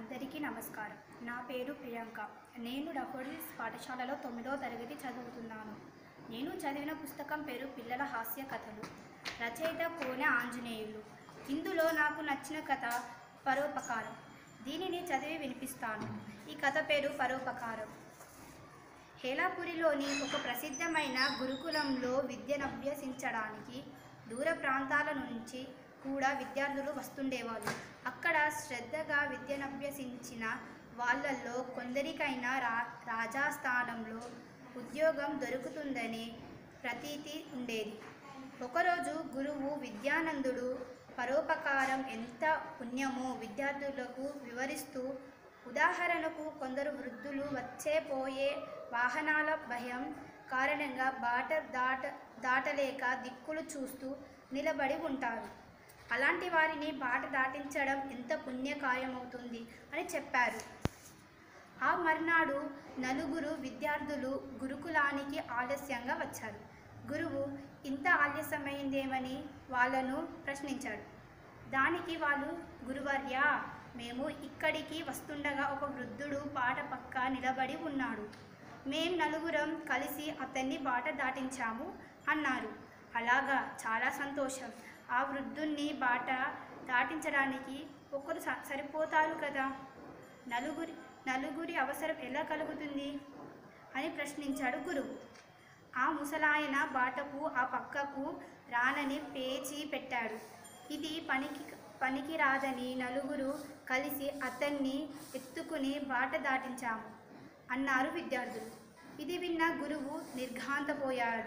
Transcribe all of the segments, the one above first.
అందరికీ నమస్కారం నా పేరు ప్రియాంక నేను డఫోడిల్స్ పాఠశాలలో తొమ్మిదో తరగతి చదువుతున్నాను నేను చదివిన పుస్తకం పేరు పిల్లల హాస్య కథలు రచయిత కోనె ఆంజనేయులు ఇందులో నాకు నచ్చిన కథ పరోపకారం దీనిని చదివి వినిపిస్తాను ఈ కథ పేరు పరోపకారం హేలాపురిలోని ఒక ప్రసిద్ధమైన గురుకులంలో విద్యనభ్యసించడానికి దూర ప్రాంతాల నుంచి కూడా విద్యార్థులు వస్తుండేవారు అక్కడ శ్రద్ధగా విద్యనభ్యసించిన వాళ్ళల్లో కొందరికైనా రా రాజాస్థానంలో ఉద్యోగం దొరుకుతుందని ప్రతీతి ఉండేది ఒకరోజు గురువు విద్యానందుడు పరోపకారం ఎంత పుణ్యమో విద్యార్థులకు వివరిస్తూ ఉదాహరణకు కొందరు వృద్ధులు వచ్చే పోయే వాహనాల భయం కారణంగా బాట దాట దాటలేక దిక్కులు చూస్తూ నిలబడి ఉంటారు అలాంటి వారిని బాట దాటించడం ఎంత పుణ్యకార్యమవుతుంది అని చెప్పారు ఆ మర్నాడు నలుగురు విద్యార్థులు గురుకులానికి ఆలస్యంగా వచ్చారు గురువు ఇంత ఆలస్యమైందేమని వాళ్ళను ప్రశ్నించాడు దానికి వాళ్ళు గురువర్య మేము ఇక్కడికి వస్తుండగా ఒక వృద్ధుడు బాట పక్క నిలబడి ఉన్నాడు మేం నలుగురం కలిసి అతన్ని బాట దాటించాము అన్నారు అలాగా చాలా సంతోషం ఆ వృద్ధుణ్ణి బాట దాటించడానికి ఒకరు స- సరిపోతారు కదా నలుగురి నలుగురి అవసరం ఎలా కలుగుతుంది అని ప్రశ్నించాడు గురువు ఆ ముసలాయన బాటకు ఆ పక్కకు రానని పేచి పెట్టాడు ఇది పనికి పనికి రాదని నలుగురు కలిసి అతన్ని ఎత్తుకుని బాట దాటించాము అన్నారు విద్యార్థులు ఇది విన్న గురువు నిర్ఘాంతపోయాడు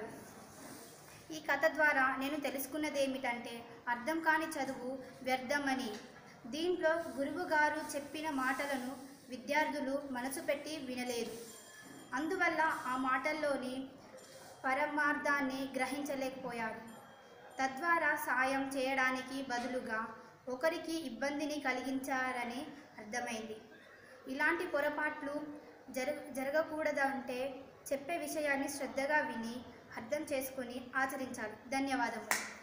ఈ కథ ద్వారా నేను తెలుసుకున్నది ఏమిటంటే అర్థం కాని చదువు వ్యర్థమని దీంట్లో గురువు గారు చెప్పిన మాటలను విద్యార్థులు మనసు పెట్టి వినలేదు అందువల్ల ఆ మాటల్లోని పరమార్థాన్ని గ్రహించలేకపోయారు తద్వారా సాయం చేయడానికి బదులుగా ఒకరికి ఇబ్బందిని కలిగించారని అర్థమైంది ఇలాంటి పొరపాట్లు జర జరగకూడదంటే చెప్పే విషయాన్ని శ్రద్ధగా విని అర్థం చేసుకొని ఆచరించాలి ధన్యవాదములు